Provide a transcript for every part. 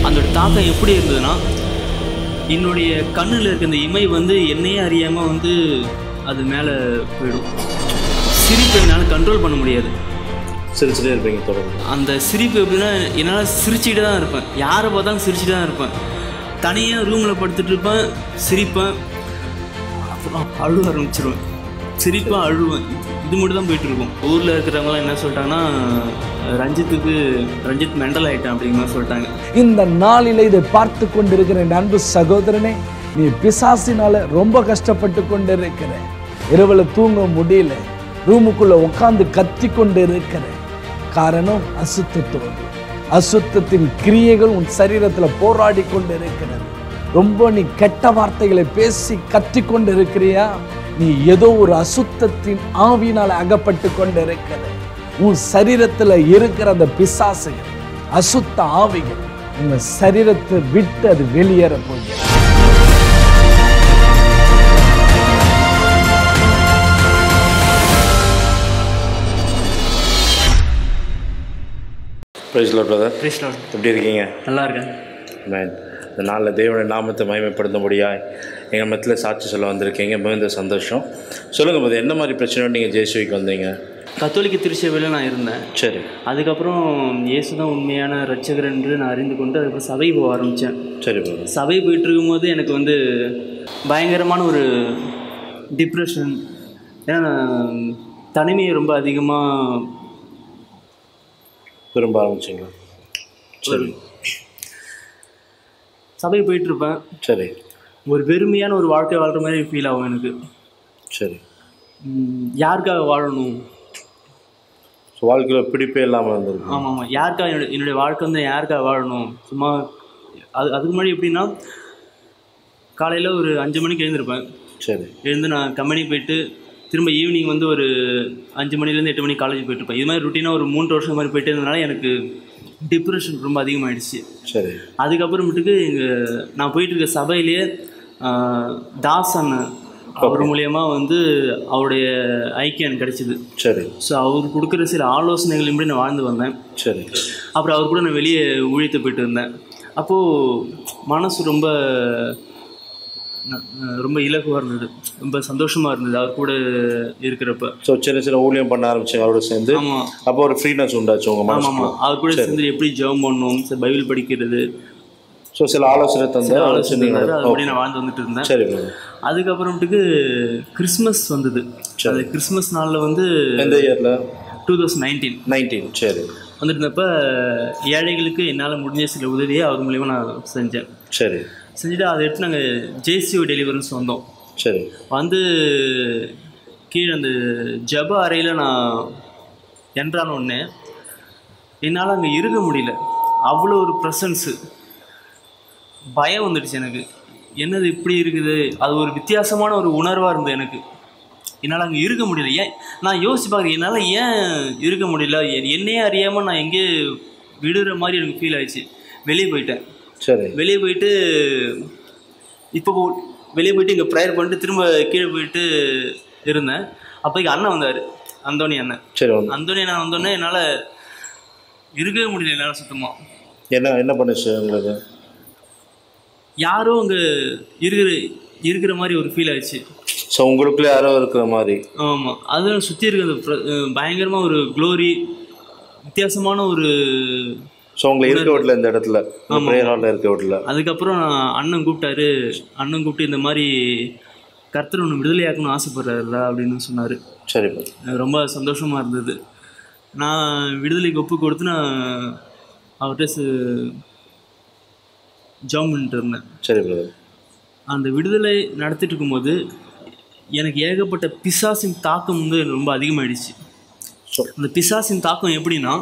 அதோட தாக்கம் எப்படி இருந்ததுன்னா என்னுடைய கண்ணில் இருக்க இந்த இமை வந்து என்னையே அறியாமல் வந்து அது மேலே போயிடும் சிரிப்பு என்னால் கண்ட்ரோல் பண்ண முடியாது சிரிச்சுட்டே இருப்பீங்க தொடர்ந்து அந்த சிரிப்பு எப்படின்னா என்னால் சிரிச்சுக்கிட்டு தான் இருப்பேன் யாரை பார்த்தாலும் சிரிச்சுட்டு தான் இருப்பேன் தனியாக ரூமில் படுத்துட்டு இருப்பேன் சிரிப்பேன் அப்புறம் அழுவ ஆரம்பிச்சிருவேன் சிரிப்பேன் அழுவேன் இது மட்டும் தான் போயிட்டு இருக்கும் ஊரில் இருக்கிறவங்களாம் என்ன சொல்லிட்டாங்கன்னா ரஞ்சித்துக்கு ரஞ்சித் மெண்டல் ஆகிட்டான் அப்படிங்கிற மாதிரி சொல்லிட்டாங்க இந்த நாளில் இதை பார்த்து கொண்டிருக்கிற என் அன்பு சகோதரனே நீ பிசாசினால ரொம்ப கஷ்டப்பட்டு கொண்டிருக்கிற இரவுல தூங்க முடியல ரூமுக்குள்ள உட்காந்து கத்தி கொண்டு இருக்கிற காரணம் அசுத்தத்தோடு அசுத்தத்தின் கிரியைகள் உன் சரீரத்துல போராடி கொண்டு இருக்கிறது ரொம்ப நீ கெட்ட வார்த்தைகளை பேசி கத்தி கொண்டு இருக்கிறியா நீ ஏதோ ஒரு அசுத்தத்தின் ஆவியினால் அகப்பட்டு கொண்டு இருக்கிற உன் சரீரத்துல இருக்கிற அந்த பிசாசுகள் அசுத்த ஆவிகள் உங்க சரீரத்தை விட்டு அது வெளியேற போகிறது பிரைஸ்ல பிரதர் கிருஷ்ணன் எப்படி இருக்கீங்க நல்லா இருக்கேன் மேன் இந்த நாளில் தேவனுடைய நாமத்தை மகிமைப்படுத்தும்படியாக எங்கள் மத்தியில் சாட்சி சொல்ல வந்திருக்கீங்க மிகுந்த சந்தோஷம் சொல்லுங்கள் போது என்ன மாதிரி பிரச்சனை நீங்கள் ஜேசுவிக்கு வந்தீங்க கத்தோலிக்க திருச்சபையில் நான் இருந்தேன் சரி அதுக்கப்புறம் இயேசு தான் உண்மையான ரட்சகர் என்று நான் அறிந்து கொண்டு அதுக்கப்புறம் சபை போக ஆரம்பித்தேன் சரி பிரதர் சபை போயிட்டு இருக்கும்போது எனக்கு வந்து பயங்கரமான ஒரு டிப்ரெஷன் ஏன்னா நான் தனிமையை ரொம்ப அதிகமாக விரும்ப ஆரம்பிச்சிங்களா சரி சபை போயிட்டு இருப்பேன் சரி ஒரு வெறுமையான ஒரு வாழ்க்கை வாழ்கிற மாதிரி ஃபீல் ஆகும் எனக்கு சரி உம், யாருக்காக வாழணும் ஸோ வாழ்க்கையில் பிடிப்பே இல்லாமல் இருந்திருக்கு ஆமாம் ஆமாம் யாருக்காக என்னுடைய என்னுடைய வாழ்க்கை வந்து யாருக்காக வாழணும் சும்மா அது அதுக்கு முன்னாடி எப்படின்னா காலையில் ஒரு அஞ்சு மணிக்கு எழுந்திருப்பேன் சரி எழுந்து நான் கம்பெனி போயிட்டு திரும்ப ஈவினிங் வந்து ஒரு அஞ்சு மணிலேருந்து எட்டு மணிக்கு காலேஜ் போயிட்டு இருப்பேன் இது மாதிரி ருட்டீனாக ஒரு மூன்று வருஷம் மாதிரி போயிட்டு இருந்ததுனால எனக்கு டிப்ரெஷன் ரொம்ப அதிகமாகிடுச்சு சரி அதுக்கப்புறமேட்டுக்கு எங்கள் நான் போயிட்டு இருக்க சபையிலேயே ஆஹ், தாஸ் அண்ணன் அவர் மூலியமா வந்து அவருடைய ஐக்கியம் எனக்கு கிடைச்சிது சரி ஸோ அவர் கொடுக்குற சில ஆலோசனைகளின்படி நான் வாழ்ந்து வந்தேன் சரி அப்புறம் அவர் கூட நான் வெளியே ஊழியத்தை போயிட்டு இருந்தேன் அப்போது மனசு ரொம்ப ந- ரொம்ப இலகுவாக இருந்தது ரொம்ப சந்தோஷமாக இருந்தது அவர் கூட இருக்கிறப்ப ஸோ சின்ன சின்ன ஊழியம் பண்ண ஆரம்பிச்சிங்க அவரோட சேர்ந்து ஆமாம் அப்போ ஒரு ஃப்ரீனஸ் உண்டாச்சு உங்கள் ஆமாம் மனசுக்கு ஆமாம் அவர் கூட சேர்ந்து எப்படி ஜெபம் பண்ணணும் சரி பைபிள் படிக்கிறது ஸோ சில ஆலோசனை தந்து ஆலோசனை ஆலோசனை அது அப்படி நான் வாழ்ந்து வந்துட்டு இருந்தேன் சரி பிரதர் அதுக்கப்புறமேட்டுக்கு கிறிஸ்மஸ் வந்தது அது கிறிஸ்மஸ் நாளில் வந்து எந்த இயரில் டூ தௌசண்ட் நைன்டீன் நைன்டீன் சரி வந்துட்டு இருந்தப்ப ஏழைகளுக்கு என்னால் முடிஞ்ச சில உதவியை அவர் மூலியமாக நான் செஞ்சேன் சரி செஞ்சுட்டு அதை எடுத்து நாங்கள் ஜேசிஓ டெலிவரன்ஸ் வந்தோம் சரி வந்து கீழே அந்த ஜப அறையில் நான் என்றான உடனே என்னால் அங்கே இருக்க முடியல அவ்வளோ ஒரு ப்ரெசன்ஸு பயம் வந்துடுச்சு எனக்கு என்னது இப்படி இருக்குது அது ஒரு வித்தியாசமான ஒரு உணர்வாக இருந்தது எனக்கு என்னால் அங்கே இருக்க முடியல ஏன் நான் யோசிச்சு பார்க்குறேன் என்னால் ஏன் இருக்க முடியல எ- என்னையே அறியாமல் நான் எங்கேயே விடுற மாதிரி எனக்கு ஃபீல் ஆயிடுச்சு வெளியே போயிட்டேன் சரி வெளியே போயிட்டு இப்போ போ- வெளியே போயிட்டு இங்கே ப்ரேயர் பண்ணிட்டு திரும்ப கீழே போயிட்டு இருந்தேன் அப்போ இங்கே அண்ணன் வந்தார் அந்தோணி அண்ணன் சரி வந்து அந்தோணி அண்ணன் வந்தோடனே என்னால் இருக்கவே முடியல என்னால் சுத்தமாக என்ன என்ன பண்ணுச்சு உங்களுக்கு யாரோ அங்கே இருக்கிற இருக்கிற மாதிரி ஒரு ஃபீல் ஆயிடுச்சு ஸோ உங்களுக்குள்ளே யாரோ இருக்கிற மாதிரி ஆமாம் அதுவும் சுற்றி இருக்கிற அந்த பிர- அஹ் பயங்கரமாக ஒரு க்ளோரி வித்தியாசமான ஒரு ஸோ உங்களை இருக்க விடல இந்த இடத்துல ப்ரேயர் ஹாலில் இருக்க விடல அதுக்கப்புறம் அண்ணன் கூப்பிட்டாரு அண்ணன் கூப்பிட்டு இந்த மாதிரி கர்த்தர் ஒன்று விடுதலையாக்கணும்னு ஆசைப்படுறாருல அப்படின்னு சொன்னார் சரி bro. எனக்கு ரொம்ப சந்தோஷமாக இருந்தது நான் விடுதலைக்கு ஒப்பு கொடுத்து நான் அவர்கிட்ட ஜாம் பண்ணிட்டு இருந்தேன் சரி பிரதர் அந்த விடுதலை நடத்திட்டு இருக்கும்போது எனக்கு ஏகப்பட்ட பிசாசின் தாக்கம் வந்து எனக்கு ரொம்ப அதிகமாயிடுச்சு ஸோ அந்த பிசாசின் தாக்கம் எப்படின்னா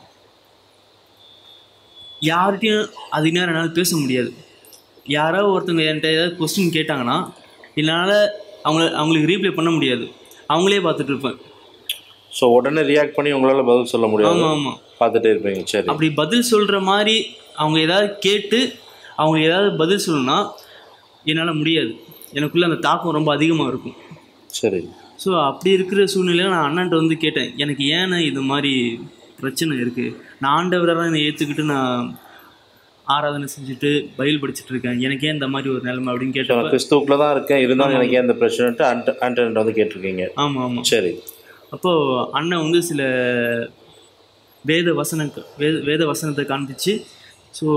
யார்கிட்டையும் அதிக நேரம் என்னால் பேச முடியாது யாரோ ஒருத்தவங்க என்கிட்ட ஏதாவது கொஸ்டின் கேட்டாங்கன்னா என்னால் அவங்கள அவங்களுக்கு ரீப்ளை பண்ண முடியாது அவங்களே பார்த்துட்டு இருப்பேன் ஸோ உடனே ரியாக்ட் பண்ணி உங்களால் பதில் சொல்ல முடியாது ஆமாம் ஆமாம் பார்த்துட்டே இருப்பீங்க சரி அப்படி பதில் சொல்கிற மாதிரி அவங்க ஏதாவது கேட்டு அவங்க ஏதாவது பதில் சொல்லணும்னா என்னால் முடியாது எனக்குள்ளே அந்த தாக்கம் ரொம்ப அதிகமாக இருக்கும் சரி ஸோ அப்படி இருக்கிற சூழ்நிலையில் நான் அண்ணன்ட்ட வந்து கேட்டேன் எனக்கு ஏன்னு இது மாதிரி பிரச்சனை இருக்குது நான் ஆண்டவராக என்னை ஏற்றுக்கிட்டு நான் ஆராதனை செஞ்சுட்டு பைபிள் படிச்சுட்டு இருக்கேன் எனக்கே இந்த மாதிரி ஒரு நிலைமை அப்படின்னு ஸோ நான் கேட்டப்ப கிறிஸ்துவுக்குள்ள தான் இருக்கேன் இருந்தாலும் எனக்கு ஏன் இந்த பிரச்சனைட்டு ஆண்ட ஆண்டன்ட்ட வந்து கேட்டிருக்கீங்க ஆமாம் ஆமாம் சரி அப்போது அண்ணன் வந்து சில வேத வசன வேத வேத வசனத்தை காண்பிச்சு ஸோ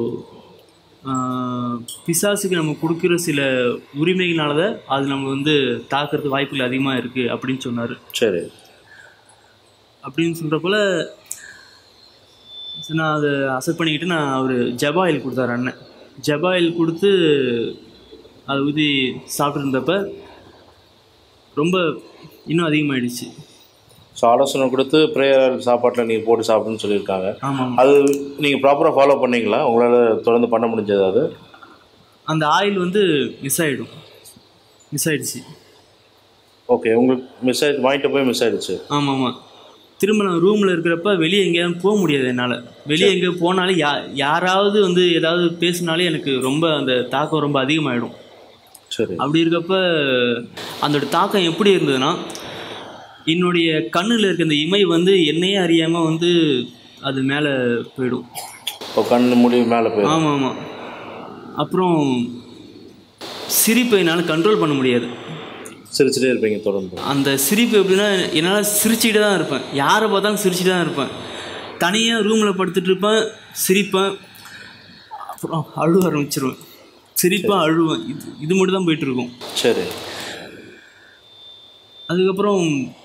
பிசாசுக்கு நம்ம கொடுக்குற சில உரிமைகளால தான் அது நம்ம வந்து தாக்குறது வாய்ப்புகள் அதிகமாக இருக்குது அப்படின்னு சொன்னார் சரி அப்படின்னு சொல்கிறப்போல நான் அதை அசெப்ட் பண்ணிக்கிட்டு நான் அவர் ஜபாயில் கொடுத்தாரு அண்ணன் ஜபாயில் கொடுத்து அதை ஊற்றி சாப்பிட்ருந்தப்ப ரொம்ப இன்னும் அதிகமாகிடுச்சு ஸோ ஆலோசனை கொடுத்து ப்ரேயர் சாப்பாட்டில் நீங்கள் போட்டு சாப்பிடுன்னு சொல்லியிருக்காங்க ஆமாம் அது நீங்கள் ப்ராப்பராக ஃபாலோ பண்ணீங்களா உங்களால் தொடர்ந்து பண்ண முடிஞ்சது அது அந்த ஆயில் வந்து மிஸ் ஆகிடும் மிஸ் ஆயிடுச்சு ஓகே உங்களுக்கு மிஸ் ஆயிடுச்சு வாங்கிட்டு போய் மிஸ் ஆயிடுச்சு ஆமாம் ஆமாம் திரும்ப நான் ரூமில் இருக்கிறப்ப வெளியே எங்கேயாவது போக முடியாது என்னால் வெளியே எங்கே போனாலும் யா யாராவது வந்து ஏதாவது பேசினாலே எனக்கு ரொம்ப அந்த தாக்கம் ரொம்ப அதிகமாகிடும் சரி அப்படி இருக்கப்ப அதோட தாக்கம் எப்படி இருந்ததுன்னா என்னுடைய கண்ணில் இருக்க இந்த இமை வந்து என்னையே அறியாமல் வந்து அது மேலே போயிடும் இப்போ கண் முடி மேலே போய் ஆமாம் ஆமாம் அப்புறம் சிரிப்பை என்னால் கண்ட்ரோல் பண்ண முடியாது சிரிச்சுட்டே இருப்பீங்க தொடர்ந்து அந்த சிரிப்பு எப்படின்னா என்னால் சிரிச்சுக்கிட்டே தான் இருப்பேன் யாரை பார்த்தாலும் சிரிச்சுட்டு தான் இருப்பேன் தனியாக ரூமில் படுத்துட்டு இருப்பேன் சிரிப்பேன் அப்புறம் அழுவ ஆரம்பிச்சிருவேன் சிரிப்பேன் அழுவேன் இது இது மட்டும் தான் போயிட்டு இருக்கும் சரி அதுக்கப்புறம்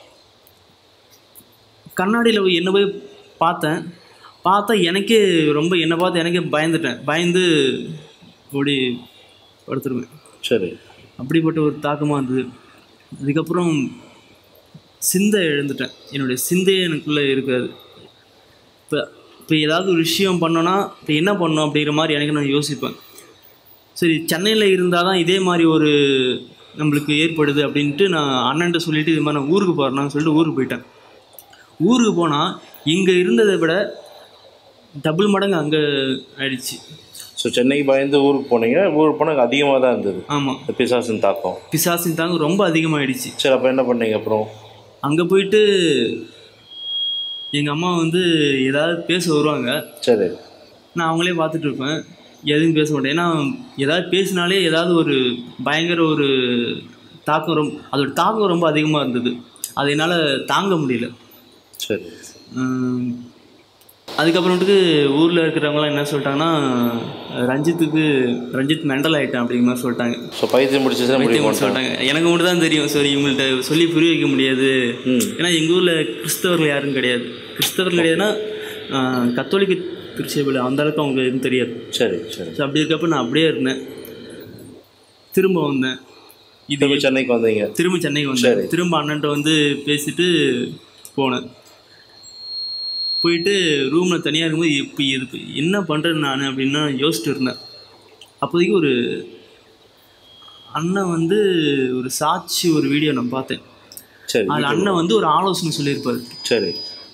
கண்ணாடியில் போய் என்ன போய் பார்த்தேன் பார்த்தா எனக்கே ரொம்ப என்னை பார்த்து எனக்கே பயந்துட்டேன் பயந்து ஓடி படுத்துருவேன் சரி அப்படிப்பட்ட ஒரு தாக்கமாக இருந்தது அதுக்கப்புறம் சிந்தை இழந்துட்டேன் என்னுடைய சிந்தையே எனக்குள்ளே இருக்காது இப்போ இப்போ ஏதாவது ஒரு விஷயம் பண்ணோன்னா இப்போ என்ன பண்ணணும் அப்படிங்கிற மாதிரி எனக்கு நான் யோசிப்பேன் சரி சென்னையில் இருந்தால் தான் இதே மாதிரி ஒரு நம்மளுக்கு ஏற்படுது அப்படின்ட்டு நான் அண்ணன்ட்ட சொல்லிட்டு இது மாதிரி நான் ஊருக்கு போகிறேன்னு சொல்லிட்டு ஊருக்கு போயிட்டேன் ஊருக்கு போனால் இங்கே இருந்ததை விட டபுள் மடங்கு அங்கே ஆயிடுச்சு ஸோ சென்னைக்கு பயந்து ஊருக்கு போனீங்க ஊருக்கு போனால் அதிகமாக தான் இருந்தது ஆமாம் இந்த பிசாசின் தாக்கம் பிசாசின் தாங்க ரொம்ப அதிகமாகிடுச்சு சரி அப்போ என்ன பண்ணீங்க அப்புறம் அங்கே போயிட்டு எங்கள் அம்மா வந்து ஏதாவது பேச வருவாங்க சரி நான் அவங்களே பார்த்துட்டு இருப்பேன் எதுவும் பேச மாட்டேன் ஏன்னா ஏதாவது பேசினாலே ஏதாவது ஒரு பயங்கர ஒரு தாக்கம் ரொம்ப அதோட தாக்கம் ரொம்ப அதிகமாக இருந்தது அது என்னால் தாங்க முடியல சரி உம், அதுக்கப்புறமேட்டுக்கு ஊரில் இருக்கிறவங்களாம் என்ன சொல்லிட்டாங்கன்னா ரஞ்சித்துக்கு ரஞ்சித் மெண்டல் ஆகிட்டான் அப்படிங்கிற மாதிரி சொல்லிட்டாங்க ஸோ பைத்தியம் முடிச்சு முடிவு பைத்தியம் பண்ணிட்டாங்க சொல்லிட்டாங்க எனக்கு மட்டும் தான் தெரியும் சரி இவங்கள்ட்ட சொல்லி புரிய வைக்க முடியாது ம் ஏன்னா எங்கள் ஊரில் கிறிஸ்தவர்கள் யாரும் கிடையாது கிறிஸ்தவர்கள் கிடையாதுன்னா ஆஹ், கத்தோலிக்க திருச்சபையில் அந்த அளவுக்கு அவங்க எதுவும் தெரியாது சரி சரி ஸோ அப்படி இருக்கப்ப நான் அப்படியே இருந்தேன் திரும்ப வந்தேன் இது திரும்ப சென்னைக்கு வந்தீங்க திரும்ப சென்னைக்கு வந்தேன் திரும்ப அண்ணன்ட்ட வந்து பேசிட்டு போனேன் போயிட்டு ரூமில் தனியாக இருக்கும்போது இப்போ இது என்ன பண்ணுறேன் நான் அப்படின்னா யோசிச்சுட்டு இருந்தேன் அப்போதைக்கு ஒரு அண்ணன் வந்து ஒரு சாட்சி ஒரு வீடியோ நான் பார்த்தேன் சரி அதில் அண்ணன் வந்து ஒரு ஆலோசனை சொல்லியிருப்பார் சரி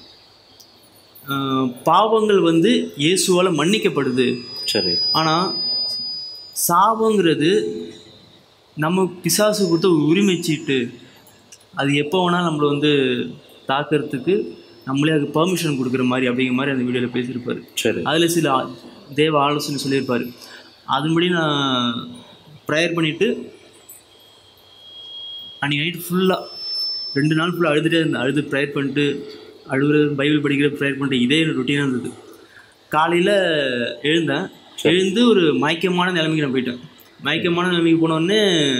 ஆஹ் பாவங்கள் வந்து இயேசுவால் மன்னிக்கப்படுது சரி ஆனால் சாபங்கிறது நம்ம பிசாசு கொடுத்த ஒரு உரிமை சீட்டு அது எப்போ வேணால் நம்மளை வந்து தாக்கிறதுக்கு நம்மளே அதுக்கு பெர்மிஷன் கொடுக்குற மாதிரி அப்படிங்கிற மாதிரி அந்த வீடியோவில் பேசியிருப்பார் சரி அதில் சில ஆ- தேவ ஆலோசனை சொல்லியிருப்பார் அதன்படி நான் ப்ரேயர் பண்ணிவிட்டு அன்றைக்கி நைட் ஃபுல்லாக ரெண்டு நாள் ஃபுல்லாக அழுதுகிட்டே இருந்தேன் அழுது ப்ரேயர் பண்ணிட்டு அழுகுறது பைபிள் படிக்கிற ப்ரேயர் பண்ணிட்டு இதே ரொட்டீனாக இருந்தது காலையில் எழுந்தேன் எழுந்து ஒரு மயக்கமான நிலைமைக்கு நான் போயிட்டேன் மயக்கமான நிலைமைக்கு போனோடனே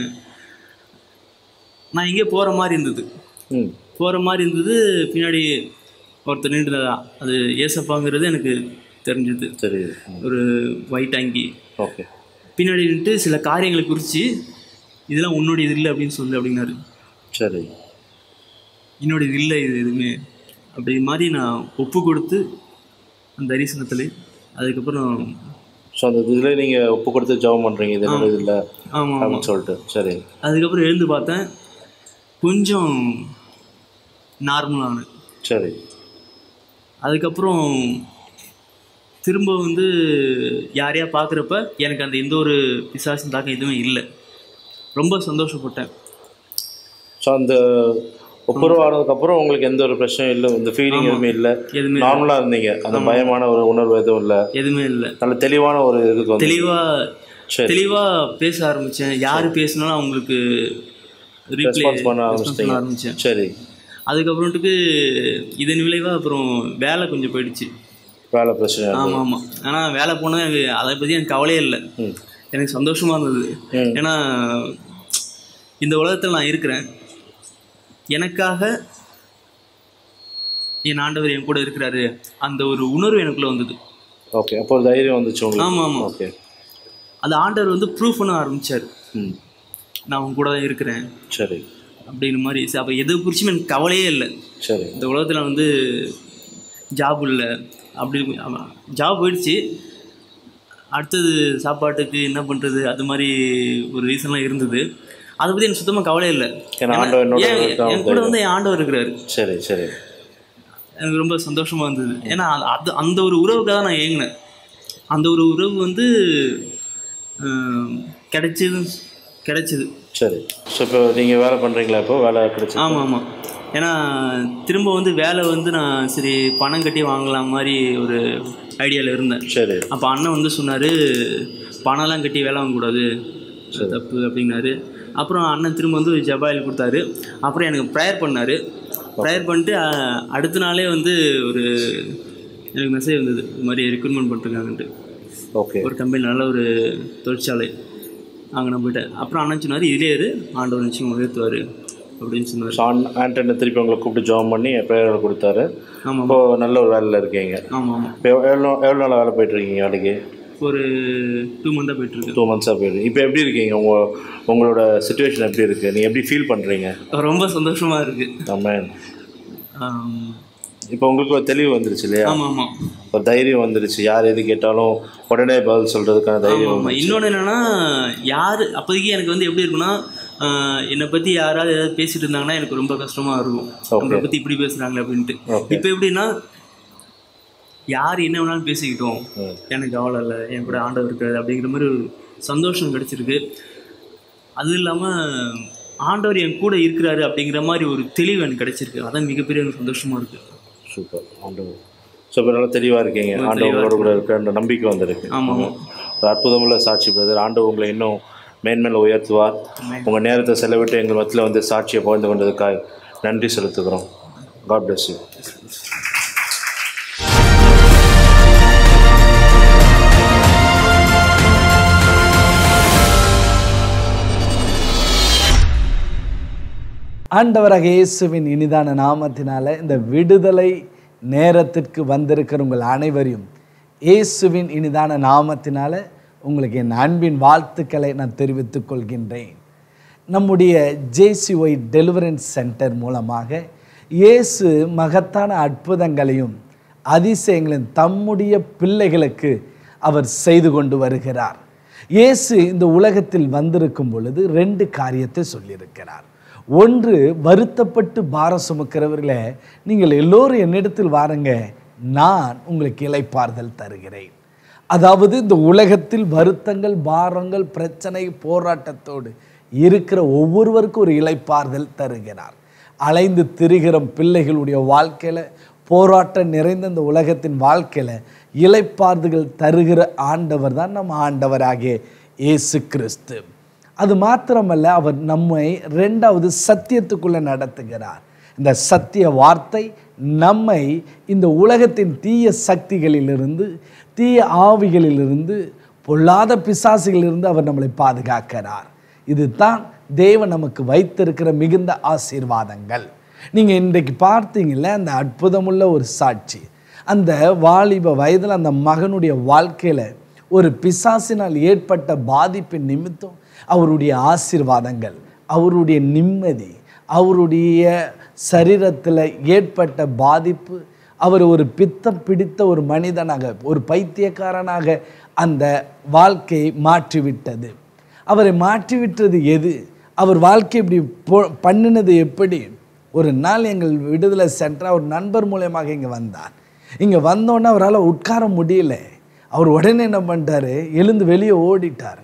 நான் எங்கேயோ போகிற மாதிரி இருந்தது ம் போகிற மாதிரி இருந்தது பின்னாடி ஒருத்தர் நின்றுதா அது ஏசப்பாங்கிறது எனக்கு தெரிஞ்சது சரி ஒரு ஒயிட் அங்கி ஓகே பின்னாடி நின்றுட்டு சில காரியங்களை குறித்து இதெல்லாம் உன்னுடைய இது இல்லை அப்படின்னு சொல்லு அப்படின்னாரு சரி என்னோட இது இல்லை இது எதுவுமே அப்படி மாதிரி நான் ஒப்பு கொடுத்து அந்த தரிசனத்தில் அதுக்கப்புறம் ஸோ அந்த இதில் நீங்கள் ஒப்பு கொடுத்து ஜெபம் பண்ணுறீங்க இது என்னோட இது இல்லை ஆமாம் ஆமாம் அப்படின்னு சொல்லிட்டு சரி அதுக்கப்புறம் எழுந்து பார்த்தேன் கொஞ்சம் நார்மலானு சரி அதுக்கப்புறம் திரும்ப வந்து யாரையா பார்க்குறப்ப எனக்கு அந்த எந்த ஒரு பிசாசின் தாக்கம் எதுவுமே இல்லை ரொம்ப சந்தோஷப்பட்டேன் ஸோ அந்த ஒப்புரவானதுக்கப்புறம் உங்களுக்கு எந்த ஒரு பிரச்சனையும் இல்லை இந்த ஃபீலிங் எதுவுமே இல்லை எதுவுமே நார்மலாக இருந்தீங்க அந்த பயமான ஒரு உணர்வு எதுவும் இல்லை எதுவுமே இல்லை நல்ல தெளிவான ஒரு இதுக்கு வந்து தெளிவா சரி. தெளிவா பேச ஆரம்பிச்சேன் யாரு பேசினாலும் அவங்களுக்கு replay- ரெஸ்பான்ஸ் பண்ண response பண்ண ஆரம்பிச்சிட்டீங்க ஆரம்பிச்சேன் சரி அதுக்கப்புறமேட்டுக்கு இதன் விளைவா அப்புறம் வேலை கொஞ்சம் போயிடுச்சு வேலை பிரச்சனை ஆமா ஆமா ஆனா வேலை போனது எனக்கு அதை பத்தி எனக்கு கவலையே இல்லை ம் எனக்கு சந்தோஷமா இருந்தது ம். ஏன்னா இந்த உலகத்தில் நான் இருக்கிறேன் எனக்காக என் ஆண்டவர் என் கூட இருக்கிறாரு அந்த ஒரு உணர்வு எனக்குள்ள வந்தது ஓகே அப்போ ஒரு தைரியம் வந்துச்சு உங்களுக்கு ஆமா ஆமா ஓகே அந்த ஆண்டவர் வந்து ப்ரூஃப் பண்ண ஆரம்பிச்சார் ம் நான் உன் கூட தான் இருக்கிறேன் சரி அப்படிங்கிற மாதிரி சரி, அப்போ எதை குறிச்சும் எனக்கு கவலையே இல்லை சரி இந்த உலகத்தில் வந்து ஜாப் இல்லை அப்படி ஜாப் போயிடுச்சு அடுத்தது சாப்பாட்டுக்கு என்ன பண்ணுறது அது மாதிரி ஒரு ரீசன்லாம் இருந்தது அதை பற்றி எனக்கு சுத்தமாக கவலை இல்லை ஏன்னா ஆண்டவர் என்னோட ஏன் இருக்கான் என் கூட வந்து என் ஆண்டவர் இருக்கிறாரு சரி சரி எனக்கு ரொம்ப சந்தோஷமாக இருந்தது ஏன்னா அது- அது அந்த ஒரு உறவுக்காக தான் நான் ஏங்கினேன் அந்த ஒரு உறவு வந்து ஆம், கிடைச்சது கிடைச்சது சரி ஸோ இப்போ நீங்கள் வேலை பண்ணுறீங்களா இப்போ வேலை கிடைச்சி ஆமாம் ஆமாம் ஏன்னா திரும்ப வந்து வேலை வந்து நான் சரி பணம் கட்டி வாங்கலாம் மாதிரி ஒரு ஐடியாவில் இருந்தேன் சரி அப்போ அண்ணன் வந்து சொன்னார் பணம்லாம் கட்டி வேலை வாங்கக்கூடாது அது தப்பு அப்படின்னாரு அப்புறம் அண்ணன் திரும்ப வந்து ஜபாயில் கொடுத்தாரு அப்புறம் எனக்கு ப்ரேயர் பண்ணார் ப்ரேயர் பண்ணிட்டு அஹ், அடுத்த நாளே வந்து ஒரு எனக்கு மெசேஜ் வந்தது இது மாதிரி ரெக்ரூட்மெண்ட் பண்ணிருக்காங்கன்ட்டு ஓகே ஒரு கம்பெனி நல்ல ஒரு தொழிற்சாலை அங்கே நான் போயிட்டேன் அப்புறம் அண்ணன் சொன்னார் இதே இரு ஆண்டவர் நிச்சயம் உயர்த்துவார் அப்படின்னு சொன்னார் ஸோ ஆண்டனை திருப்பி உங்களை கூப்பிட்டு ஜாயின் பண்ணி ப்ரேயர் கொடுத்தாரு ஆமாம் இப்போ நல்ல ஒரு வேலையில் இருக்கீங்க ஆமாம் ஆமாம் இப்போ எவ்வளோ எவ்வளோ நாள் வேலை போயிட்டுருக்கீங்க வேலைக்கு ஒரு டூ மந்தாக போயிட்டுருக்கு டூ மந்த்ஸாக போயிருக்கு இப்போ எப்படி இருக்கீங்க உங்கள் உங்களோட சுச்சுவேஷன் எப்படி இருக்குது நீங்கள் எப்படி ஃபீல் பண்ணுறீங்க ரொம்ப சந்தோஷமாக இருக்குது ஆமாம் இப்போ உங்களுக்கு ஒரு தெளிவு வந்துருச்சு இல்லையா ஆமாம் ஆமாம் ஒரு தைரியம் வந்துருச்சு யார் எது கேட்டாலும் உடனே பதில் சொல்கிறதுக்கான தைரியம் ஆமாம் வந்துருச்சு இன்னொன்று என்னென்னா யார் அப்போதைக்கு எனக்கு வந்து எப்படி இருக்குன்னா ஆஹ், என்னை பற்றி யாராவது ஏதாவது பேசிட்டு இருந்தாங்கன்னா எனக்கு ரொம்ப கஷ்டமாக இருக்கும் நம்மளை பற்றி இப்படி பேசுகிறாங்களே அப்படின்ட்டு Okay. இப்போ எப்படின்னா யார் என்ன வேணாலும் பேசிக்கிட்டோம் ம். எனக்கு கவலை இல்லை என் கூட ஆண்டவர் இருக்காது அப்படிங்கிற மாதிரி ஒரு சந்தோஷம் கிடைச்சிருக்கு அது இல்லாமல் ஆண்டவர் என் கூட இருக்கிறாரு அப்படிங்கிற மாதிரி ஒரு தெளிவு எனக்கு கிடைச்சிருக்கு அதான் மிகப்பெரிய ஒரு சந்தோஷமாக இருக்குது சூப்பர் ஆண்டவர் ஸோ இப்போ நல்லா தெளிவாக இருக்கீங்க ஆண்டவங்களோட கூட இருக்கிற நம்பிக்கை வந்திருக்கு ஆமாம் ஆமாம் ஒரு அற்புதமுள்ள சாட்சி பிரதர் ஆண்டவர் உங்களை இன்னும் மேன்மேல் உயர்த்துவார் உங்கள் நேரத்தை செலவிட்டு எங்கள் மத்தியில் வந்து சாட்சியை பகிர்ந்து கொண்டதுக்காய் நன்றி செலுத்துகிறோம் காட் bless யூ ஆண்டவராக இயேசுவின் இனிதான நாமத்தினால இந்த விடுதலை நேரத்திற்கு வந்திருக்கிற உங்கள் அனைவரையும் இயேசுவின் இனிதான நாமத்தினால உங்களுக்கு என் அன்பின் வாழ்த்துக்களை நான் தெரிவித்துக் கொள்கின்றேன் நம்முடைய ஜேசிஒய் டெலிவரன்ஸ் சென்டர் மூலமாக இயேசு மகத்தான அற்புதங்களையும் அதிசயங்களையும் தம்முடைய பிள்ளைகளுக்கு அவர் செய்து கொண்டு வருகிறார் இயேசு இந்த உலகத்தில் வந்திருக்கும் பொழுது ரெண்டு காரியத்தை சொல்லியிருக்கிறார் ஒன்று வருத்தப்பட்டு பாரம் சுமக்கிறவர்களே நீங்கள் எல்லோரும் என்னிடத்தில் வாருங்க நான் உங்களுக்கு இளைப்பாறுதல் தருகிறேன் அதாவது இந்த உலகத்தில் வருத்தங்கள் பாரங்கள் பிரச்சனை போராட்டத்தோடு இருக்கிற ஒவ்வொருவருக்கும் ஒரு இளைப்பாறுதல் தருகிறார் அலைந்து திரிகிற பிள்ளைகளுடைய வாழ்க்கையில் போராட்டம் நிறைந்த இந்த உலகத்தின் வாழ்க்கையில் இளைப்பாறுதல்கள் தருகிற ஆண்டவர் தான் நம்ம ஆண்டவராகிய இயேசு கிறிஸ்து அது மாத்திரமல்ல அவர் நம்மை ரெண்டாவது சத்தியத்துக்குள்ளே நடத்துகிறார் இந்த சத்திய வார்த்தை நம்மை இந்த உலகத்தின் தீய சக்திகளிலிருந்து தீய ஆவிகளிலிருந்து பொல்லாத பிசாசுகளிலிருந்து அவர் நம்மளை பாதுகாக்கிறார் இதுதான் தேவன் நமக்கு வைத்திருக்கிற மிகுந்த ஆசீர்வாதங்கள் நீங்கள் இன்றைக்கு பார்த்தீங்கல்ல அந்த அற்புதமுள்ள ஒரு சாட்சி அந்த வாலிப வயதில் அந்த மகனுடைய வாழ்க்கையில் ஒரு பிசாசினால் ஏற்பட்ட பாதிப்பின் நிமித்தம் அவருடைய ஆசீர்வாதங்கள் அவருடைய நிம்மதி அவருடைய சரீரத்தில் ஏற்பட்ட பாதிப்பு அவர் ஒரு பித்தம் பிடித்த ஒரு மனிதனாக ஒரு பைத்தியக்காரனாக அந்த வாழ்க்கையை மாற்றிவிட்டது அவரை மாற்றிவிட்டது எது அவர் வாழ்க்கை இப்படி போ பண்ணினது எப்படி ஒரு நாள் எங்கள் விடுதலை சென்டர் அவர் நண்பர் மூலயமாக இங்கே வந்தார் இங்கே வந்தோன்னே அவரால் உட்கார முடியல அவர் உடனே என்ன பண்ணிட்டாரு எழுந்து வெளியே ஓடிட்டார்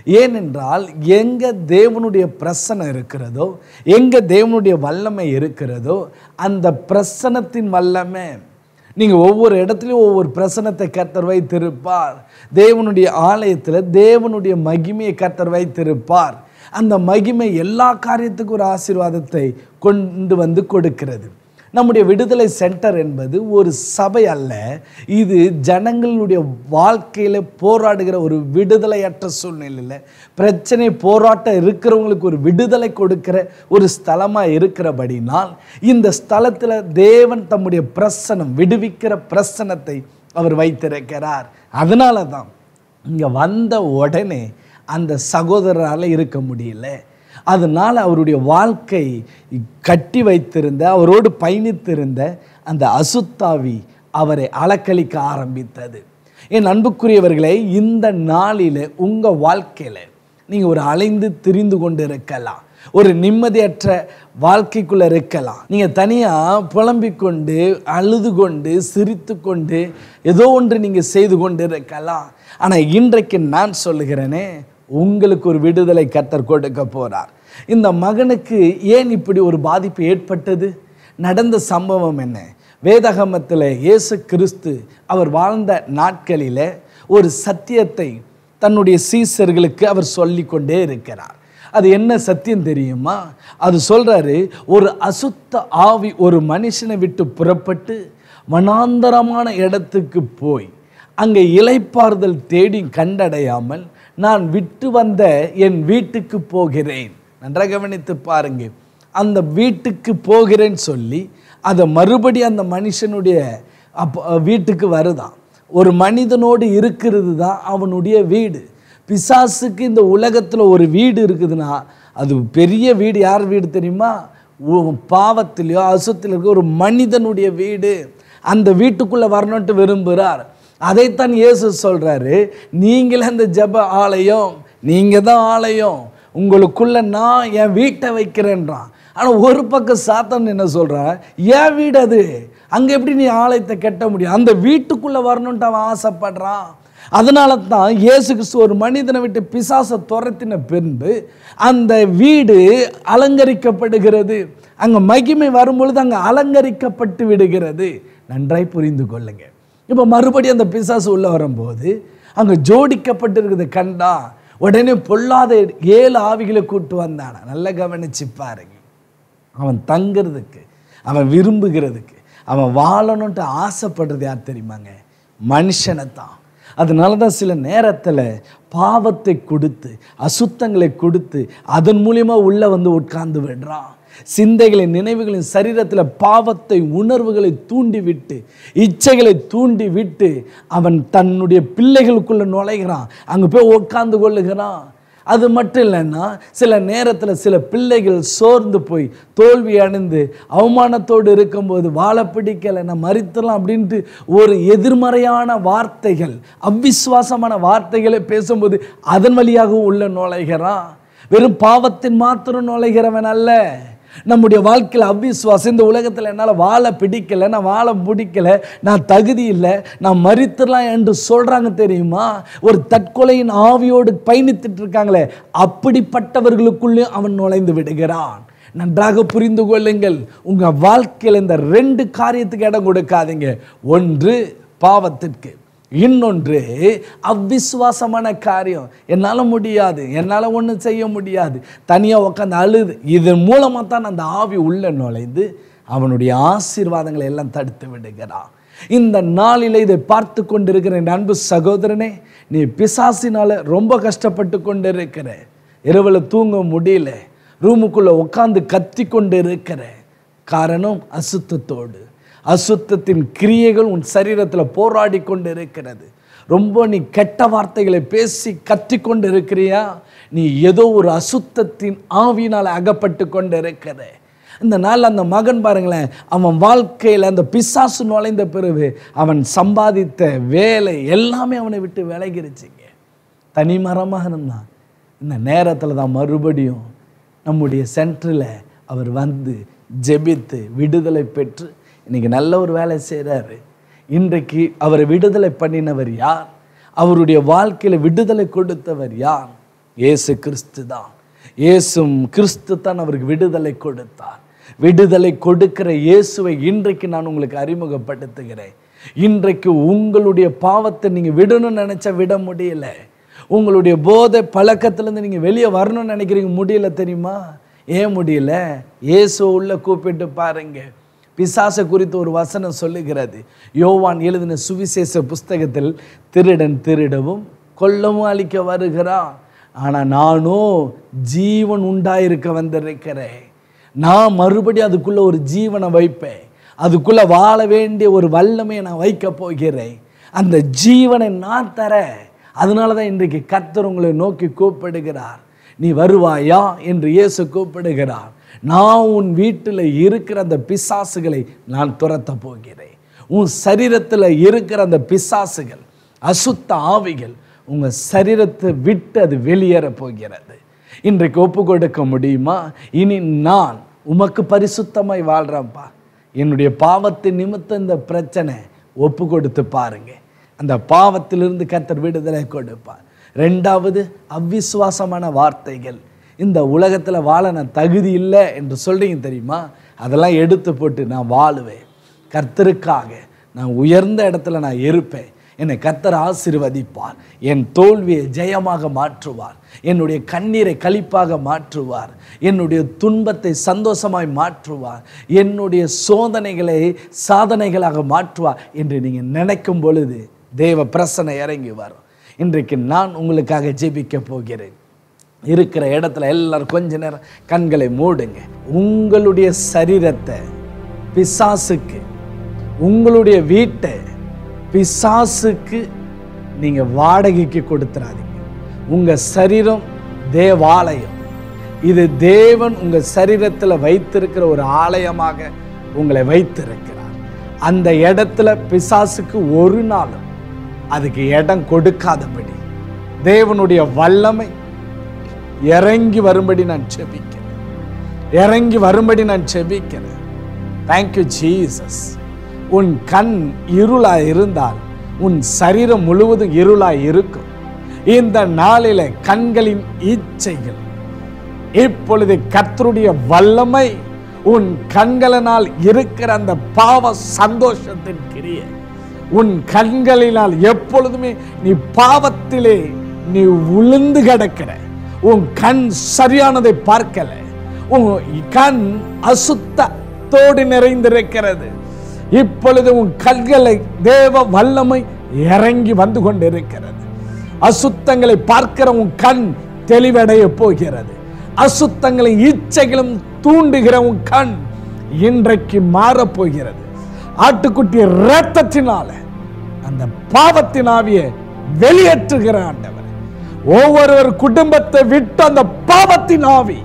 ஏனென்றால் எங்க தேவனுடைய பிரசனம் இருக்கிறதோ எங்க தேவனுடைய வல்லமை இருக்கிறதோ அந்த பிரசனத்தின் வல்லமை நீங்கள் ஒவ்வொரு இடத்துலையும் ஒவ்வொரு பிரசனத்தை கர்த்தர் வைத்திருப்பார் தேவனுடைய ஆலயத்தில் தேவனுடைய மகிமையை கர்த்தர் வைத்திருப்பார் அந்த மகிமை எல்லா காரியத்துக்கும் ஒரு ஆசீர்வாதத்தை கொண்டு வந்து கொடுக்கிறது நம்முடைய விடுதலை சென்டர் என்பது ஒரு சபை அல்ல இது ஜனங்களுடைய வாழ்க்கையில் போராடுகிற ஒரு விடுதலையற்ற சூழ்நிலையில் பிரச்சனை போராட்டம் இருக்கிறவங்களுக்கு ஒரு விடுதலை கொடுக்கிற ஒரு ஸ்தலமாக இருக்கிறபடினால் இந்த ஸ்தலத்தில் தேவன் தம்முடைய பிரசனம் விடுவிக்கிற பிரசனத்தை அவர் வைத்திருக்கிறார் அதனால தான் இங்கே வந்த உடனே அந்த சகோதரரால் இருக்க முடியல அதனால் அவருடைய வாழ்க்கை கட்டி வைத்திருந்த அவரோடு பயணித்திருந்த அந்த அசுத்தாவி அவரை அலக்களிக்க ஆரம்பித்தது என் அன்புக்குரியவர்களே இந்த நாளில் உங்கள் வாழ்க்கையில் நீங்கள் ஒரு அலைந்து திரிந்து கொண்டு இருக்கலாம் ஒரு நிம்மதியற்ற வாழ்க்கைக்குள்ளே இருக்கலாம் நீங்கள் தனியாக புலம்பிக் கொண்டு அழுது கொண்டு சிரித்து கொண்டு ஏதோ ஒன்று நீங்கள் செய்து கொண்டு இருக்கலாம் ஆனால் இன்றைக்கு நான் சொல்லுகிறேனே உங்களுக்கு ஒரு விடுதலை கத்தர் கொடுக்க போகிறார் இந்த மகனுக்கு ஏன் இப்படி ஒரு பாதிப்பு ஏற்பட்டது நடந்த சம்பவம் என்ன வேதகமத்தில் இயேசு கிறிஸ்து அவர் வாழ்ந்த நாட்களில் ஒரு சத்தியத்தை தன்னுடைய சீசர்களுக்கு அவர் சொல்லிக்கொண்டே இருக்கிறார் அது என்ன சத்தியம் தெரியுமா அது சொல்றாரு ஒரு அசுத்த ஆவி ஒரு மனுஷனை விட்டு புறப்பட்டு வனாந்தரமான இடத்துக்கு போய் அங்கே இலைப்பாறுதல் தேடி கண்டடையாமல் நான் விட்டு வந்த என் வீட்டுக்கு போகிறேன் நன்றாக கவனித்து பாருங்க அந்த வீட்டுக்கு போகிறேன்னு சொல்லி அதை மறுபடி அந்த மனுஷனுடைய அப்போ வீட்டுக்கு வருதான் ஒரு மனிதனோடு இருக்கிறது தான் அவனுடைய வீடு பிசாசுக்கு இந்த உலகத்தில் ஒரு வீடு இருக்குதுன்னா அது பெரிய வீடு யார் வீடு தெரியுமா உ- பாவத்திலையோ அசுத்தில இருக்க ஒரு மனிதனுடைய வீடு அந்த வீட்டுக்குள்ளே வரணுன்ட்டு விரும்புகிறார் அதைத்தான் இயேசு சொல்கிறாரு நீங்களே அந்த ஜெப ஆலயம் நீங்கள் தான் ஆலயம் உங்களுக்குள்ள நான் என் வீட்டை வைக்கிறேன்றான் ஆனால் ஒரு பக்கம் சாத்தான் என்ன சொல்கிறான் என் வீடு அது அங்கே எப்படி நீ ஆலயத்தை கட்ட முடியும் அந்த வீட்டுக்குள்ளே வரணுன்ட்டு அவன் ஆசைப்படுறான் அதனால தான் இயேசு கிறிஸ்து ஒரு மனிதனை விட்டு பிசாசை துரத்தின பின்பு அந்த வீடு அலங்கரிக்கப்படுகிறது அங்கே மகிமை வரும்பொழுது அங்கே அலங்கரிக்கப்பட்டு விடுகிறது நன்றாய் புரிந்து கொள்ளுங்க இப்போ மறுபடியும் அந்த பிசாசு உள்ள வரும்போது அங்கே ஜோடிக்கப்பட்டிருக்கிறத கண்டா உடனே பொல்லாத ஏழு ஆவிகளை கூட்டு வந்தானா நல்லா கவனிச்சு பாருங்க அவன் தங்கிறதுக்கு அவன் விரும்புகிறதுக்கு அவன் வாழணுன்ட்டு ஆசைப்படுறது யார் தெரியுமாங்க மனுஷனை தான் அதனால தான் சில நேரத்தில் பாவத்தை கொடுத்து அசுத்தங்களை கொடுத்து அதன் மூலியமா உள்ளே வந்து உட்கார்ந்து விடுறான் சிந்தைகளின் நினைவுகளின் சரீரத்தில் பாவத்தை உணர்வுகளை தூண்டி விட்டு இச்சைகளை தூண்டி விட்டு அவன் தன்னுடைய பிள்ளைகளுக்குள்ள நுழைகிறான் அங்கே போய் உட்கார்ந்து கொள்ளுகிறான் அது மட்டும் இல்லைன்னா சில நேரத்தில் சில பிள்ளைகள் சோர்ந்து போய் தோல்வி அடைந்து அவமானத்தோடு இருக்கும்போது வாழ பிடிக்கலை நான் மறித்தலாம் அப்படின்ட்டு ஒரு எதிர்மறையான வார்த்தைகள் அவ்விசுவாசமான வார்த்தைகளை பேசும்போது அதன் வழியாகவும் உள்ள நுழைகிறான் வெறும் பாவத்தின் மாத்திரம் நுழைகிறவன் அல்ல நம்முடைய வாழ்க்கையில் அவ்விசுவாசம் இந்த உலகத்தில் என்னால் வாழ பிடிக்கல நான் வாழ பிடிக்கல நான் தகுதி இல்லை நான் மறித்துலாம் என்று சொல்கிறாங்க தெரியுமா ஒரு தற்கொலையின் ஆவியோடு பயணித்துட்டு இருக்காங்களே அப்படிப்பட்டவர்களுக்குள்ளேயும் அவன் நுழைந்து விடுகிறான் நன்றாக புரிந்து கொள்ளுங்கள் உங்கள் வாழ்க்கையில் இந்த ரெண்டு காரியத்துக்கு இடம் கொடுக்காதீங்க ஒன்று பாவத்திற்கு இன்னொன்று அவ்விசுவாசமான காரியம் என்னால் முடியாது என்னால் ஒன்றும் செய்ய முடியாது தனியாக உட்காந்து அழுது இதன் மூலமாக தான் அந்த ஆவி உள்ள நுழைந்து அவனுடைய ஆசீர்வாதங்களை எல்லாம் தடுத்து விடுகிறான் இந்த நாளில் இதை பார்த்து கொண்டிருக்கிற என் அன்பு சகோதரனே நீ பிசாசினால ரொம்ப கஷ்டப்பட்டு கொண்டு இருக்கிற இரவில் தூங்க முடியல ரூமுக்குள்ளே உட்காந்து கத்தி கொண்டு இருக்கிற காரணம் அசுத்தத்தோடு அசுத்தத்தின் கிரியைகள் உன் சரீரத்தில் போராடி கொண்டு இருக்கிறது ரொம்ப நீ கெட்ட வார்த்தைகளை பேசி கத்தி கொண்டு இருக்கிறியா நீ ஏதோ ஒரு அசுத்தத்தின் ஆவியினால் அகப்பட்டு கொண்டு இருக்கிற இந்த நாள் அந்த மகன் பாருங்களேன் அவன் வாழ்க்கையில் அந்த பிசாசு நுழைந்த பிறகு அவன் சம்பாதித்த வேலை எல்லாமே அவனை விட்டு விலகிருச்சுங்க தனிமரமாக இருந்தான் இந்த நேரத்தில் தான் மறுபடியும் நம்முடைய சென்டரில் அவர் வந்து ஜெபித்து விடுதலை பெற்று இன்னைக்கு நல்ல ஒரு வேலை செய்கிறாரு இன்றைக்கு அவரை விடுதலை பண்ணினவர் யார் அவருடைய வாழ்க்கையில் விடுதலை கொடுத்தவர் யார் இயேசு கிறிஸ்து தான் இயேசும் கிறிஸ்து தான் அவருக்கு விடுதலை கொடுத்தார் விடுதலை கொடுக்கிற இயேசுவை இன்றைக்கு நான் உங்களுக்கு அறிமுகப்படுத்துகிறேன் இன்றைக்கு உங்களுடைய பாவத்தை நீங்க விடணும்னு நினைச்சா விட முடியல உங்களுடைய போதை பழக்கத்திலேருந்து நீங்க வெளியே வரணும்னு நினைக்கிறீங்க முடியல தெரியுமா ஏன் முடியல இயேசு உள்ள கூப்பிட்டு பாருங்க பிசாசை குறித்து ஒரு வசனம் சொல்லுகிறது யோவான் எழுதின சுவிசேஷ புஸ்தகத்தில் திருடன் திருடவும் கொல்லவும் அழிக்க வருகிறான் ஆனா நானும் ஜீவன் உண்டாயிருக்க வந்திருக்கிறேன் நான் மறுபடியும் அதுக்குள்ள ஒரு ஜீவனை வைப்பேன் அதுக்குள்ள வாழ வேண்டிய ஒரு வல்லமையை நான் வைக்க போகிறேன் அந்த ஜீவனை நான் தரேன் அதனால தான் இன்றைக்கு கர்த்தர் உங்களை நோக்கி கூப்பிடுகிறார் நீ வருவாயா என்று இயேசு கூப்பிடுகிறார் நான் உன் வீட்டில் இருக்கிற அந்த பிசாசுகளை நான் துரத்த போகிறேன் உன் சரீரத்தில் இருக்கிற அந்த பிசாசுகள் அசுத்த ஆவிகள் உங்கள் சரீரத்தை விட்டு அது வெளியேற போகிறது இன்றைக்கு ஒப்பு கொடுக்க முடியுமா இனி நான் உமக்கு பரிசுத்தமாய் வாழ்கிறேன்ப்பா என்னுடைய பாவத்தின் நிமித்தம் இந்த பிரச்சனை ஒப்பு கொடுத்து பாருங்க அந்த பாவத்திலிருந்து கர்த்தர் விடுதலை கொடுப்பார் ரெண்டாவது அவ்விசுவாசமான வார்த்தைகள் இந்த உலகத்தில் வாழ நான் தகுதி இல்லை என்று சொல்றீங்க தெரியுமா அதெல்லாம் எடுத்து போட்டு நான் வாழுவேன் கர்த்தருக்காக நான் உயர்ந்த இடத்துல நான் இருப்பேன் என்னை கர்த்தர் ஆசீர்வதிப்பார் என் தோல்வியை ஜெயமாக மாற்றுவார் என்னுடைய கண்ணீரை களிப்பாக மாற்றுவார் என்னுடைய துன்பத்தை சந்தோஷமாய் மாற்றுவார் என்னுடைய சோதனைகளை சாதனைகளாக மாற்றுவார் என்று நீங்கள் நினைக்கும் பொழுது தேவ பிரசனை இறங்கி வரும் இன்றைக்கு நான் உங்களுக்காக ஜெபிக்க போகிறேன் இருக்கிற இடத்துல எல்லாரும் கொஞ்ச நேரம் கண்களை மூடுங்க உங்களுடைய சரீரத்தை பிசாசுக்கு உங்களுடைய வீட்டை பிசாசுக்கு நீங்க வாடகைக்கு கொடுத்துறாதீங்க உங்க சரீரம் தேவாலயம் இது தேவன் உங்க சரீரத்தில் வைத்திருக்கிற ஒரு ஆலயமாக உங்களை வைத்திருக்கிறார் அந்த இடத்துல பிசாசுக்கு ஒரு நாளும் அதுக்கு இடம் கொடுக்காதபடி தேவனுடைய வல்லமை இறங்கி வரும்படி நான் செபிக்கிறேன் இறங்கி வரும்படி நான் செபிக்கிறேன் தேங்க்யூ ஜீசஸ் உன் கண் இருளாய் இருந்தால் உன் சரீரம் முழுவதும் இருளாய் இருக்கும் இந்த நாளில கண்களின் இச்சைகள் இப்பொழுது கர்த்தருடைய வல்லமை உன் கண்களினால் இருக்கிற அந்த பாவ சந்தோஷத்தின் கிரியை உன் கண்களினால் எப்பொழுதுமே நீ பாவத்திலே நீ உளுந்து கிடக்கிற உன் கண் சரியானதை பார்க்கல உன் கண் அசுத்தத்தோடு நிறைந்திருக்கிறது இப்பொழுது உன் கண்களை தேவ வல்லமை இறங்கி வந்து கொண்டிருக்கிறது அசுத்தங்களை பார்க்கிற உன் கண் தெளிவடைய போகிறது அசுத்தங்களை இச்சைகளும் தூண்டுகிற உன் கண் இன்றைக்கு மாறப் போகிறது ஆட்டுக்குட்டி இரத்தத்தினால அந்த பாவத்தின் ஆவியை வெளியேற்றுகிற ஆண்டவர் ஒவ்வொருவர் குடும்பத்தை விட்டு அந்த பாவத்தின் ஆவி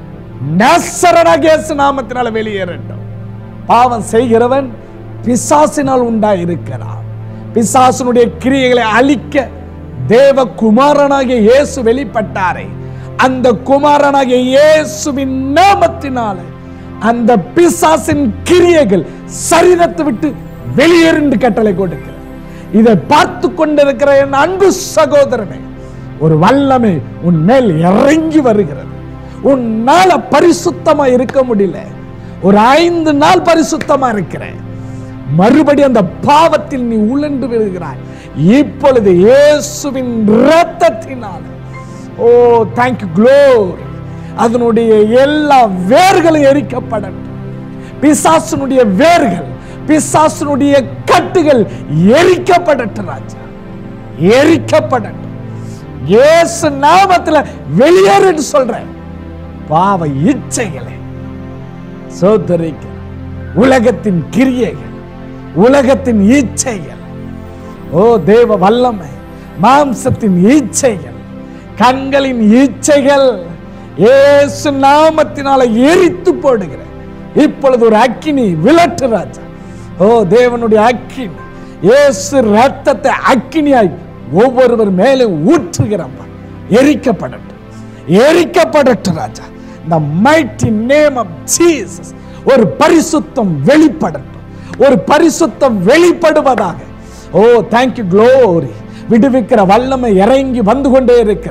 நசரனாக இயேசு நாமத்தினால வெளியேறட்டும் பாவம் செய்கிறவன் பிசாசினால் உண்டாயிருக்கிறான் பிசாசினுடைய கிரியைகளை அழிக்க தேவ குமாரனாகிய இயேசு வெளிப்பட்டாரே அந்த குமாரனாகிய இயேசுவின் நாமத்தினால அந்த பிசாசின் கிரியைகள் சரீரத்தை விட்டு வெளியேறிண்டு கட்டளை கொடுக்கிறது இதை பார்த்து கொண்டிருக்கிற என் அன்பு சகோதரனே ஒரு வல்லமை உன் மேல் இறங்கி வருகிறது உன்னால பரிசுத்தமா இருக்க முடியல ஒரு ஐந்து நாள் பரிசுத்தமா இருக்கிறேன் மறுபடி அந்த பாவத்தில் நீ உழண்டு விழுகிறாய் இப்பொழுது இயேசுவின் இரத்தத்தினால் ஓ தேங்க்யூ க்ளோரி அதனுடைய எல்லா வேர்களும் எரிக்கப்படட்டும் பிசாசுனுடைய வேர்கள் பிசாசுனுடைய கட்டுகள் எரிக்கப்படட்டும் ராஜா எரிக்கப்படட்டும் இயேசு நாமத்துல வெளியேறுன்னு சொல்றேன் பாவ இச்சைகளை சோதரிக்க உலகத்தின் கிரியைகள் உலகத்தின் இச்சைகள் ஓ தேவ வல்லமை மாம்சத்தின் இச்சைகள் கண்களின் இச்சைகள் இயேசு நாமத்தினால எரித்து போடுகிறேன் இப்பொழுது ஒரு அக்கினி விளட்டு ராஜா ஓ தேவனுடைய அக்கினி இயேசு ரத்தத்தை அக்கினியாய் ஒவ்வொருவர் மேலே ஊற்றுகிறப்பா எரிக்கப்படட்டும் எரிக்கப்படட்டும் ராஜா இந்த மைட்டி நேம் ஆஃப் ஜீசஸ் ஒரு பரிசுத்தம் வெளிப்படட்டும் ஒரு பரிசுத்தம் வெளிப்படுவதாக ஓ தேங்க்யூ க்ளோரி விடுவிக்கிற வல்லமை இறங்கி வந்து கொண்டே இருக்கிறது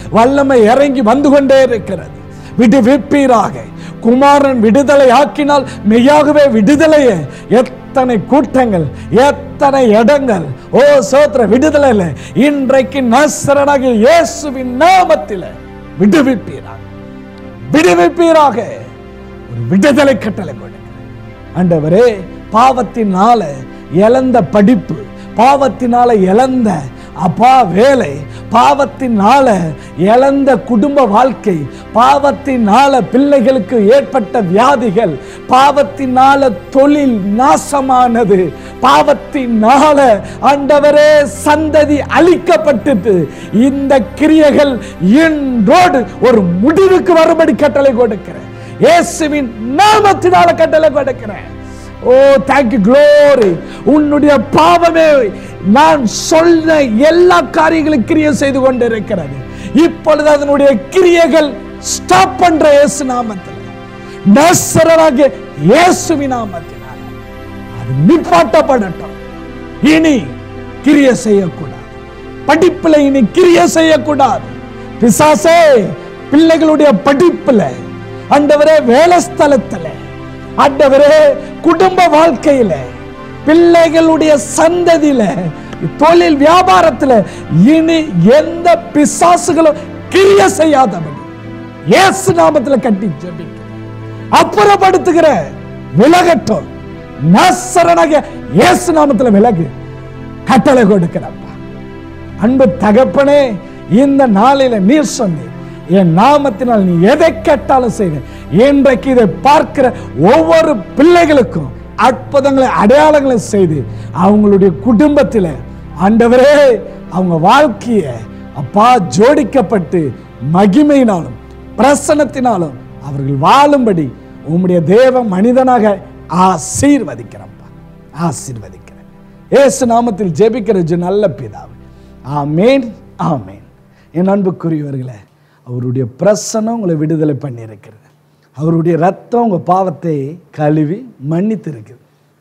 வல்லமை இறங்கி வந்து கொண்டே இருக்கிறது விடுவிப்பீராக குமாரன் விடுதலை ஆக்கினால் மெய்யாகவே விடுதலையே எத்தனை கூட்டங்கள் எத்தனை இடங்கள் ஓ சோத்திர விடுதலை இல்லை இன்றைக்கு நசரனாகிய இயேசுவின் நாமத்தில் விடுவிப்பீராக விடுவிப்பீராக ஒரு விடுதலை கட்டளை கொடுக்கிறேன் ஆண்டவரே பாவத்தினால இழந்த படிப்பு பாவத்தினால இழந்த அப்பா வேலை பாவத்தினால இழந்த குடும்ப வாழ்க்கை பாவத்தினால பிள்ளைகளுக்கு ஏற்பட்ட வியாதிகள் பாவத்தினால தொழில் நாசமானது பாவத்தினால ஆண்டவரே சந்ததி அழிக்கப்பட்டது இந்த கிரியைகள் இன்றோடு ஒரு முடிவுக்கு வரும்படி கட்டளை கொடுக்கிறேன் இயேசுவின் நாமத்தினால கட்டளை கொடுக்கிறேன் ஓ தேங்க்யூ க்ளோரி உன்னுடைய பாவமே நான் சொன்ன எல்லா காரியங்களும் கிரியை செய்து கொண்டு இருக்கிறது இப்பொழுது அதனுடைய கிரியைகள் ஸ்டாப் பண்ற இயேசு நாமத்தில் நசரராகிய இயேசுவின் நாமத்தினால அது நிப்பாட்டப்படட்டும் இனி கிரியை செய்யக்கூடாது படிப்புல இனி கிரியை செய்யக்கூடாது பிசாசே பிள்ளைகளுடைய படிப்புல ஆண்டவரே வேலை ஸ்தலத்துல ஆண்டவரே குடும்ப வாழ்க்கையில பிள்ளைகளுடைய சந்ததியில தொழில் வியாபாரத்துல இனி எந்த பிசாசுகளும் கிரிய செய்யாதபடி இயேசு நாமத்துல கட்டி ஜெபிக்கிறேன் அப்புறப்படுத்துகிற விலகட்டும் நசரனாகிய இயேசு நாமத்துல விலகு கட்டளை கொடுக்கிறப்பா அன்பு தகப்பனே இந்த நாளில நீர் சொன்னீர் என் நாமத்தினால் நீ எதை கேட்டாலும் செய்வேன் இன்றைக்கு இதை பார்க்கிற ஒவ்வொரு பிள்ளைகளுக்கும் அற்புதங்களை அடையாளங்களை செய்து அவங்களுடைய குடும்பத்தில் ஆண்டவரே அவங்க வாழ்க்கைய அப்பா ஜோடிக்கப்பட்டு மகிமையினாலும் பிரசனத்தினாலும் அவர்கள் வாழும்படி உம்முடைய தேவ மனிதனாக ஆசீர்வதிக்கிறப்பா ஆசீர்வதிக்கிறேன் ஏசு நாமத்தில் ஜெபிக்கிறது நல்ல பிதாவே ஆமேன் ஆமேன் என் அன்புக்குரியவர்களே அவருடைய பிரசனம் உங்களை விடுதலை பண்ணியிருக்கிறது அவருடைய ரத்தம் உங்கள் பாவத்தை கழுவி மன்னித்திருக்குது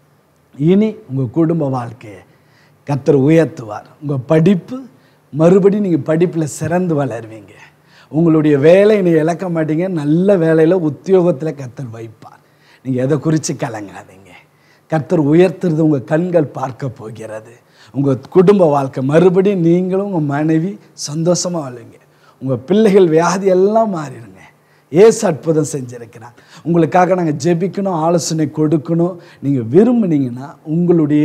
இனி உங்கள் குடும்ப வாழ்க்கையை கத்தர் உயர்த்துவார் உங்கள் படிப்பு மறுபடியும் நீங்கள் படிப்பில் சிறந்து வளருவீங்க உங்களுடைய வேலை நீ இழக்க மாட்டீங்க நல்ல வேலையில் உத்தியோகத்தில் கத்தர் வைப்பார் நீங்கள் எதை குறித்து கலங்காதீங்க கர்த்தர் உயர்த்துறது உங்கள் கண்கள் பார்க்க போகிறது உங்கள் குடும்ப வாழ்க்கை மறுபடியும் நீங்களும் உங்கள் மனைவி சந்தோஷமாக வாழுவீங்க உங்கள் பிள்ளைகள் வியாதி எல்லாம் மாறிடுங்க ஏசு அற்புதம் செஞ்சிருக்கிறார் உங்களுக்காக நாங்கள் ஜெபிக்கணும் ஆலோசனை கொடுக்கணும் நீங்கள் விரும்புனீங்கன்னா உங்களுடைய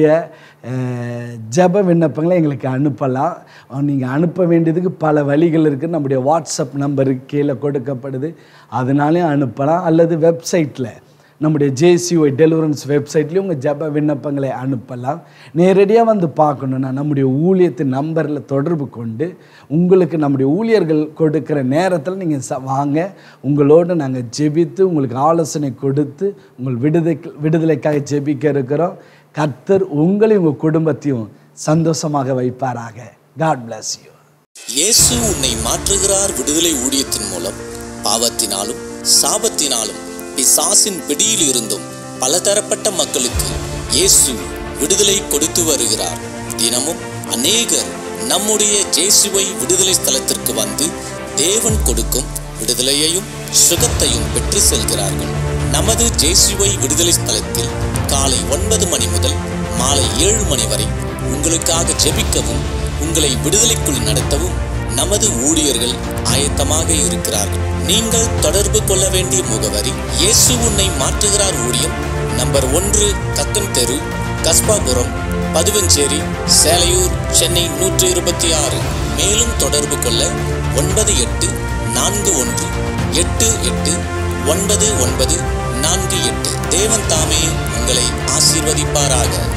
அஹ், ஜெப விண்ணப்பங்களை எங்களுக்கு அனுப்பலாம் நீங்கள் அனுப்ப வேண்டியதுக்கு பல வழிகள் இருக்குது நம்முடைய வாட்ஸ்அப் நம்பருக்கு கீழே கொடுக்கப்படுது அதனாலே அனுப்பலாம் அல்லது வெப்சைட்டில் நம்முடைய ஜேசிஒய் டெலிவரன்ஸ் வெப்சைட்லேயும் உங்கள் ஜெப விண்ணப்பங்களை அனுப்பலாம் நேரடியாக வந்து பார்க்கணுன்னா நம்முடைய ஊழியத்தின் நம்பரில் தொடர்பு கொண்டு உங்களுக்கு நம்முடைய ஊழியர்கள் கொடுக்குற நேரத்தில் நீங்கள் ச வாங்க உங்களோடு நாங்கள் ஜெபித்து உங்களுக்கு ஆலோசனை கொடுத்து உங்கள் விடுதலை விடுதலைக்காக ஜெபிக்க இருக்கிறோம் கர்த்தர் உங்களையும் உங்கள் குடும்பத்தையும் சந்தோஷமாக வைப்பாராக காட் bless you இயேசு உன்னை மாற்றுகிறார் விடுதலை ஊழியத்தின் மூலம் பாவத்தினாலும் சாபத்தினாலும் பிசாசின் பிடியில் இருந்தும் பலதரப்பட்ட மக்களுக்கு இயேசு விடுதலை கொடுத்து வருகிறார் தினமும் அநேகர் நம்முடைய ஜேசுவை விடுதலை ஸ்தலத்திற்கு வந்து தேவன் கொடுக்கும் விடுதலையையும் சுகத்தையும் பெற்று செல்கிறார்கள் நமது ஜேசுவை விடுதலை ஸ்தலத்தில் காலை ஒன்பது மணி முதல் மாலை ஏழு மணி வரை உங்களுக்காக ஜெபிக்கவும் உங்களை விடுதலைக்குள் நடத்தவும் நமது ஊழியர்கள் ஆயத்தமாக இருக்கிறார்கள் நீங்கள் தொடர்பு கொள்ள வேண்டிய முகவரி இயேசு உன்னை மாற்றுகிறார் ஊழியம் நம்பர் ஒன்று கக்கன் தெரு கஸ்பாபுரம் பதுவஞ்சேரி சேலையூர் சென்னை நூற்றி இருபத்தி ஆறு மேலும் தொடர்பு கொள்ள ஒன்பது எட்டு நான்கு ஒன்று எட்டு எட்டு ஒன்பது ஒன்பது நான்கு எட்டு தேவன் தாமே உங்களை ஆசீர்வதிப்பாராக